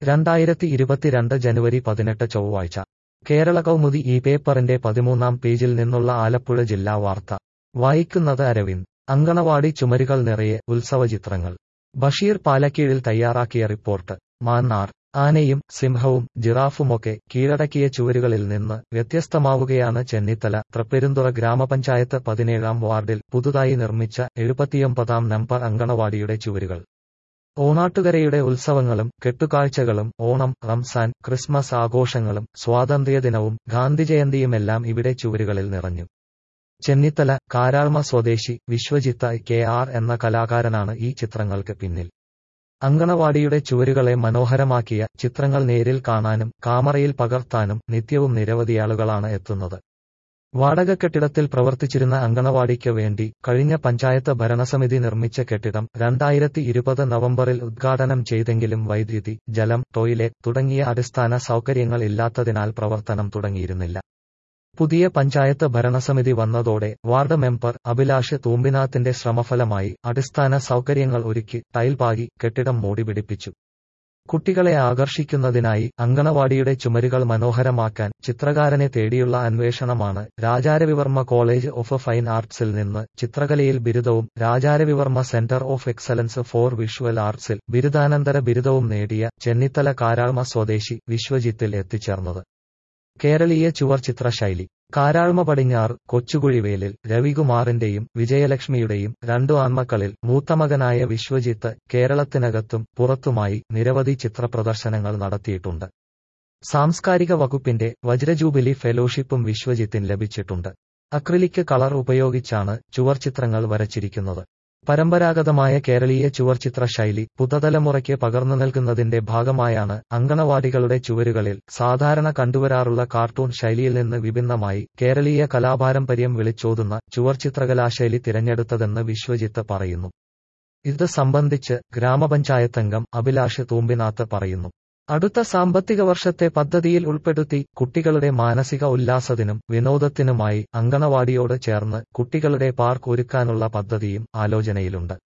രണ്ടായിരത്തി ഇരുപത്തിരണ്ട് ജനുവരി പതിനെട്ട് ചൊവ്വാഴ്ച കേരള കൗമുദി ഈ പേപ്പറിന്റെ പതിമൂന്നാം പേജിൽ നിന്നുള്ള ആലപ്പുഴ ജില്ലാ വാർത്ത വായിക്കുന്നത് അരവിന്ദ് അങ്കണവാടി ചുമരുകൾ നിറയെ ഉത്സവചിത്രങ്ങൾ ബഷീർ പാലക്കീഴിൽ തയ്യാറാക്കിയ റിപ്പോർട്ട് മാന്നാർ ആനയും സിംഹവും ജിറാഫുമൊക്കെ കീഴടക്കിയ ചുവരുകളിൽ നിന്ന് വ്യത്യസ്തമാവുകയാണ് ചെന്നിത്തല തൃപ്പെരുന്തുറ ഗ്രാമപഞ്ചായത്ത് പതിനേഴാം വാർഡിൽ പുതുതായി നിർമ്മിച്ച എഴുപത്തിയൊമ്പതാം നമ്പർ അങ്കണവാടിയുടെ ചുവരുകൾ ഓണാട്ടുകരയുടെ ഉത്സവങ്ങളും കെട്ടുകാഴ്ചകളും ഓണം റംസാൻ ക്രിസ്മസ് ആഘോഷങ്ങളും സ്വാതന്ത്ര്യദിനവും ഗാന്ധിജയന്തിയുമെല്ലാം ഇവിടെ ചുവരുകളിൽ നിറഞ്ഞു ചെന്നിത്തല കാരാൾമ സ്വദേശി വിശ്വജിത്ത കെ ആർ എന്ന കലാകാരനാണ് ഈ ചിത്രങ്ങൾക്ക് പിന്നിൽ അങ്കണവാടിയുടെ ചുവരുകളെ മനോഹരമാക്കിയ ചിത്രങ്ങൾ നേരിൽ കാണാനും കാമറയിൽ പകർത്താനും നിത്യവും നിരവധിയാളുകളാണ് എത്തുന്നത് വാടക കെട്ടിടത്തിൽ പ്രവർത്തിച്ചിരുന്ന അങ്കണവാടിക്ക് വേണ്ടി കഴിഞ്ഞ പഞ്ചായത്ത് ഭരണസമിതി നിർമ്മിച്ച കെട്ടിടം രണ്ടായിരത്തി ഇരുപത് നവംബറിൽ ഉദ്ഘാടനം ചെയ്തെങ്കിലും വൈദ്യുതി ജലം ടോയ്ലറ്റ് തുടങ്ങിയ അടിസ്ഥാന സൗകര്യങ്ങൾ ഇല്ലാത്തതിനാൽ പ്രവർത്തനം തുടങ്ങിയിരുന്നില്ല പുതിയ പഞ്ചായത്ത് ഭരണസമിതി വന്നതോടെ വാർഡ് മെമ്പർ അഭിലാഷ് തൂമ്പിനാത്തിന്റെ ശ്രമഫലമായി അടിസ്ഥാന സൗകര്യങ്ങൾ ഒരുക്കി ടൈൽ പാകി കെട്ടിടം മൂടിപിടിപ്പിച്ചു കുട്ടികളെ ആകർഷിക്കുന്നതിനായി അങ്കണവാടിയുടെ ചുമരുകൾ മനോഹരമാക്കാൻ ചിത്രകാരനെ തേടിയുള്ള അന്വേഷണമാണ് രാജാരവിവർമ്മ കോളേജ് ഓഫ് ഫൈൻ ആർട്സിൽ നിന്ന് ചിത്രകലയിൽ ബിരുദവും Raja Ravi Varma centre of excellence for visual ആർട്സിൽ ബിരുദാനന്തര ബിരുദവും നേടിയ ചെന്നിത്തല കാരാൾമ സ്വദേശി വിശ്വജിത്തിൽ എത്തിച്ചേർന്നത് കേരളീയ ചുവർചിത്ര ശൈലി കാരാഴ്മ പടിഞ്ഞാറ് കൊച്ചുകുഴിവേലിൽ രവികുമാറിന്റെയും വിജയലക്ഷ്മിയുടെയും രണ്ടു ആൺമക്കളിൽ മൂത്തമകനായ വിശ്വജിത്ത് കേരളത്തിനകത്തും പുറത്തുമായി നിരവധി ചിത്രപ്രദർശനങ്ങൾ നടത്തിയിട്ടുണ്ട് സാംസ്കാരിക വകുപ്പിന്റെ വജ്രജൂബിലി ഫെലോഷിപ്പും വിശ്വജിത്തിന് ലഭിച്ചിട്ടുണ്ട് അക്രിലിക് കളർ ഉപയോഗിച്ചാണ് ചുവർചിത്രങ്ങൾ വരച്ചിരിക്കുന്നത് പരമ്പരാഗതമായ കേരളീയ ചുവർചിത്ര ശൈലി പുതുതലമുറയ്ക്ക് പകർന്നു നൽകുന്നതിന്റെ ഭാഗമായാണ് അങ്കണവാടികളുടെ ചുവരുകളിൽ സാധാരണ കണ്ടുവരാറുള്ള കാർട്ടൂൺ ശൈലിയിൽ നിന്ന് വിഭിന്നമായി കേരളീയ കലാപാരമ്പര്യം വിളിച്ചോതുന്ന ചുവർചിത്രകലാശൈലി തിരഞ്ഞെടുത്തതെന്ന് വിശ്വജിത്ത് പറയുന്നു ഇത് സംബന്ധിച്ച് ഗ്രാമപഞ്ചായത്തംഗം അഭിലാഷ് തൂമ്പിനാത്ത് പറയുന്നു അടുത്ത സാമ്പത്തിക വർഷത്തെ പദ്ധതിയിൽ ഉൾപ്പെടുത്തി കുട്ടികളുടെ മാനസിക ഉല്ലാസത്തിനും വിനോദത്തിനുമായി അങ്കണവാടിയോട് ചേർന്ന് കുട്ടികളുടെ പാർക്ക് ഒരുക്കാനുള്ള പദ്ധതിയും ആലോചനയിലുണ്ട്